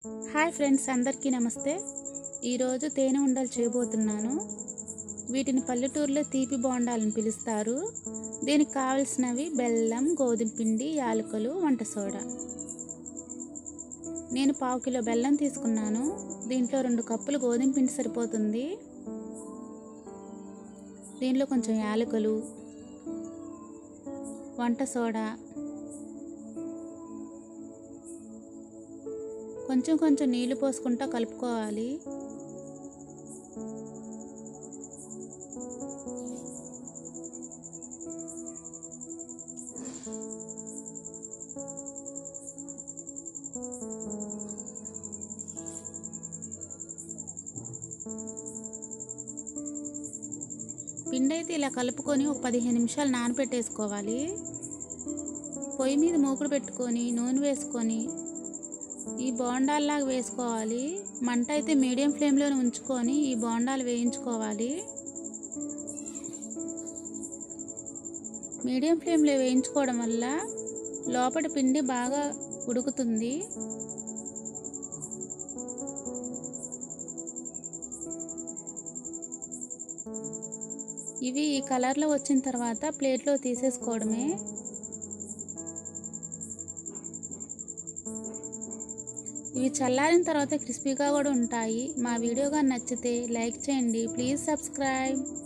hi friends అందరికీ నమస్తే ఈరోజు తేనె ఉండలు చేయబోతున్నాను వీటిని పల్లెటూరులో తీపి బోండాలని పిలుస్తారు దీనికి కావలసినవి బెల్లం గోధుమ పిండి యాలకులు వంట సోడా నేను పావు కిలో బెల్లం తీసుకున్నాను దీంట్లో రెండు కప్పులు గోధుమ పిండి సరిపోతుంది దీనిలో కొంచెం యాలకులు వంట సోడా కొంచెం కొంచెం నీళ్లు పోసుకుంటా కలుపుకోవాలి పిండి అయితే ఇలా కలుపుకొని ఒక పదిహేను నిమిషాలు నానబెట్టేసుకోవాలి పొయ్యి మీద మూకుడు పెట్టుకొని నూనె వేసుకొని ఈ బోండాల్లాగా వేసుకోవాలి మంట అయితే మీడియం ఫ్లేమ్లోనే ఉంచుకొని ఈ బోండాలు వేయించుకోవాలి మీడియం ఫ్లేమ్లో వేయించుకోవడం వల్ల లోపల పిండి బాగా ఉడుకుతుంది ఇవి ఈ కలర్లో వచ్చిన తర్వాత ప్లేట్లో తీసేసుకోవడమే ఇవి చల్లారిన తర్వాత క్రిస్పీగా కూడా ఉంటాయి మా వీడియో కానీ నచ్చితే లైక్ చేయండి ప్లీజ్ సబ్స్క్రైబ్